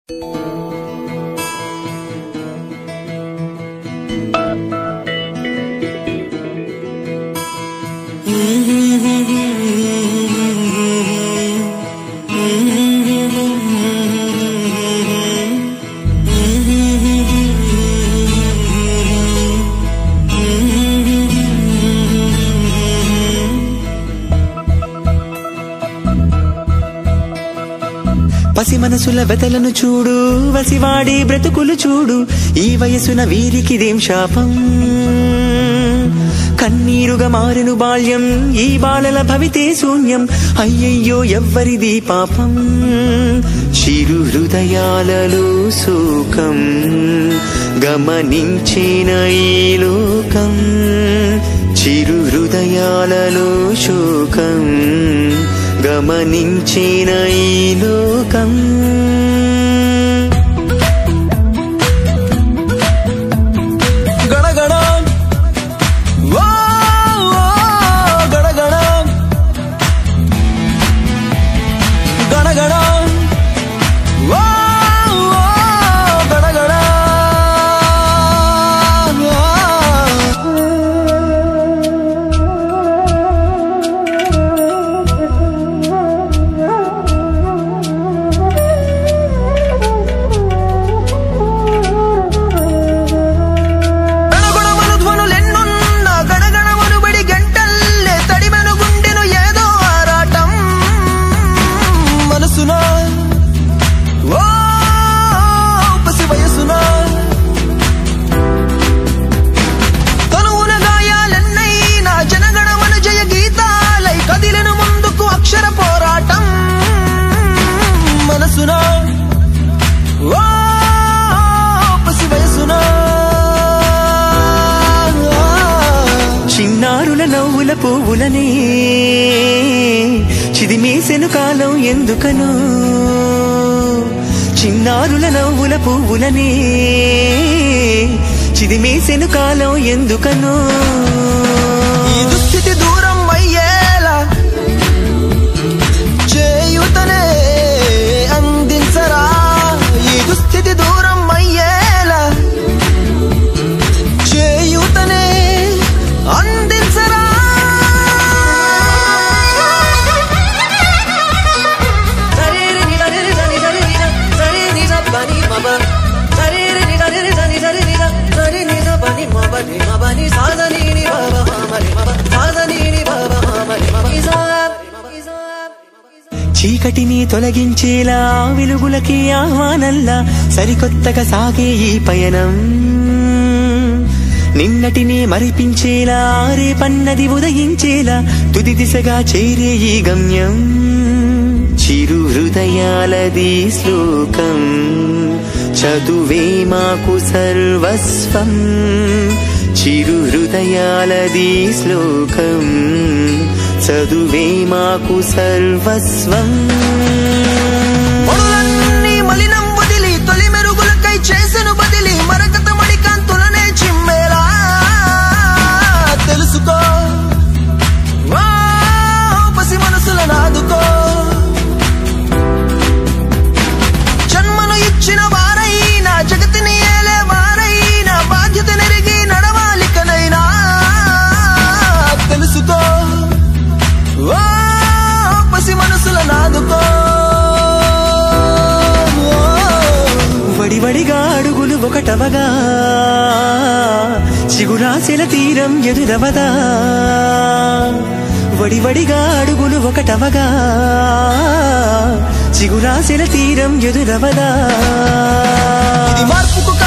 పసి మనసుల వెతలను చూడు వసివాడి బ్రతుకులు చూడు ఈ వయసున వీరికిదేం శాపం కన్నీరుగా మారెను బాల్యం ఈ బాలల భవితే శూన్యం అయ్యయ్యో ఎవ్వరిది పాపం చిరు హృదయాలలో శోకం గమనించిన ఈ లోకం చిరు హృదయాలలో శోకం గమనించిన ఈ లోకం గణగణ ఓ, ఓ, గణగణ గణగణ ఓ, ఓ, గణగణ గణగణమను ధ్వనులెన్నున్న గణగణమను బడి గంటల్లే తడిమెను గుండెను ఏదో ఆరాటం మనసున ఓ పసి వయసున తనువున గాయాలెన్నైనా జనగణమన జయ గీతాలై కదిలను ముందుకు అక్షర పోరాటం మనసున ఓ పసి వయసున చిన్నారుల నవ్వుల పువ్వులనే చిదిమేసెను కాలం ఎందుకను చిన్నారుల నవ్వుల పువ్వులనే చిదిమేసెను కాలం ఎందుకను ఈ దుస్థితి దూరం అయ్యేలా చేయుతనే అందించరా ఈ దుస్థితి దూరం అయ్యేలా చేయుతనే అందించరా చీకటిని తొలగించేలా వెలుగులకి ఆహ్వానంలా సరికొత్తగా సాగే ఈ పయనం నిన్నటిని మరిపించేలా రేపన్నది ఉదయించేలా తుది దిశగా చేరే ఈ గమ్యం చిరు హృదయాలది శ్లోకం చదువే మాకు సర్వస్వం చిరు హృదయాలది శ్లోకం చదువే మాకు సర్వస్వం మొదలన్నీ మలినం వదిలి తొలి మెరుగులకై చేసెను బదిలి మరకత మడి కాంతులనే చిమ్మేలా తెలుసుకో వా, పసి మనసుల నాదుకో జన్మను ఇచ్చిన వారైనా జగతిని ఏలే వారైనా బాధ్యత నెరిగి నడవాలికనైనా తెలుసుకో ఓ పసి మనసుల నాదుకో వడివడిగా అడుగులు ఒకటవగా చిగురాశల తీరం ఎదురవదా వడివడిగా అడుగులు ఒకటవగా చిగురాశల తీరం ఎదురవదా ఇది మార్పుకు